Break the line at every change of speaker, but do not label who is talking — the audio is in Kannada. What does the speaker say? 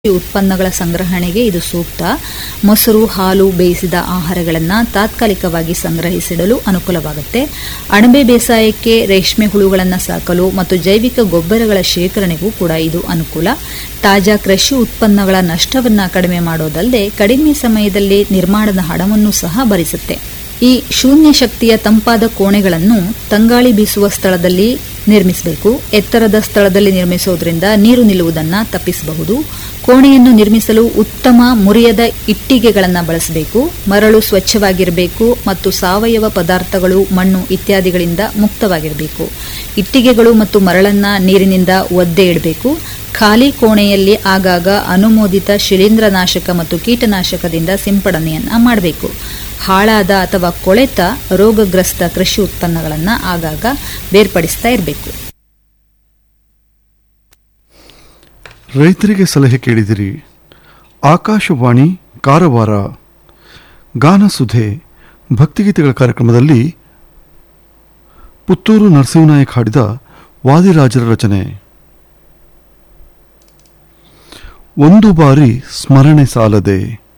ಉತ್ಪನ್ನಗಳ ಸಂಗ್ರಹಣೆಗೆ ಇದು ಸೂಕ್ತ ಮೊಸರು ಹಾಲು ಬೇಯಿಸಿದ ಆಹಾರಗಳನ್ನು ತಾತ್ಕಾಲಿಕವಾಗಿ ಸಂಗ್ರಹಿಸಿಡಲು ಅನುಕೂಲವಾಗುತ್ತೆ ಅಣಬೆ ಬೇಸಾಯಕ್ಕೆ ರೇಷ್ಮೆ ಹುಳುಗಳನ್ನು ಸಾಕಲು ಮತ್ತು ಜೈವಿಕ ಗೊಬ್ಬರಗಳ ಶೇಖರಣೆಗೂ ಕೂಡ ಇದು ಅನುಕೂಲ ತಾಜಾ ಕೃಷಿ ಉತ್ಪನ್ನಗಳ ನಷ್ಟವನ್ನು ಕಡಿಮೆ ಮಾಡೋದಲ್ಲದೆ ಕಡಿಮೆ ಸಮಯದಲ್ಲಿ ನಿರ್ಮಾಣದ ಹಣವನ್ನು ಸಹ ಭರಿಸುತ್ತೆ ಈ ಶೂನ್ಯ ಶಕ್ತಿಯ ತಂಪಾದ ಕೋಣೆಗಳನ್ನು ತಂಗಾಳಿ ಬೀಸುವ ಸ್ಥಳದಲ್ಲಿ ನಿರ್ಮಿಸಬೇಕು ಎತ್ತರದ ಸ್ಥಳದಲ್ಲಿ ನಿರ್ಮಿಸೋದ್ರಿಂದ ನೀರು ನಿಲ್ಲುವುದನ್ನು ತಪ್ಪಿಸಬಹುದು ಕೋಣೆಯನ್ನು ನಿರ್ಮಿಸಲು ಉತ್ತಮ ಮುರಿಯದ ಇಟ್ಟಿಗೆಗಳನ್ನು ಬಳಸಬೇಕು ಮರಳು ಸ್ವಚ್ಛವಾಗಿರಬೇಕು ಮತ್ತು ಸಾವಯವ ಪದಾರ್ಥಗಳು ಮಣ್ಣು ಇತ್ಯಾದಿಗಳಿಂದ ಮುಕ್ತವಾಗಿರಬೇಕು ಇಟ್ಟಿಗೆಗಳು ಮತ್ತು ಮರಳನ್ನ ನೀರಿನಿಂದ ಒದ್ದೆ ಇಡಬೇಕು ಖಾಲಿ ಕೋಣೆಯಲ್ಲಿ ಆಗಾಗ ಅನುಮೋದಿತ ಶಿಲೀಂಧ್ರನಾಶಕ ಮತ್ತು ಕೀಟನಾಶಕದಿಂದ ಸಿಂಪಡಣೆಯನ್ನ ಮಾಡಬೇಕು ಹಾಳಾದ ಅಥವಾ ಕೊಳೆತ ರೋಗಗ್ರಸ್ತ ಕೃಷಿ ಉತ್ಪನ್ನಗಳನ್ನು ಆಗಾಗ ಬೇರ್ಪಡಿಸ್ತಾ ಇರಬೇಕು
ರೈತರಿಗೆ ಸಲಹೆ ಕೇಳಿದಿರಿ ಆಕಾಶವಾಣಿ ಕಾರವಾರ ಗಾನಸುಧೆ ಭಕ್ತಿಗೀತೆಗಳ ಕಾರ್ಯಕ್ರಮದಲ್ಲಿ ಪುತ್ತೂರು ನರಸಿಂಹನಾಯಕ್ ಹಾಡಿದ ವಾದಿರಾಜರ ರಚನೆ ಒಂದು ಬಾರಿ ಸ್ಮರಣೆ ಸಾಲದೆ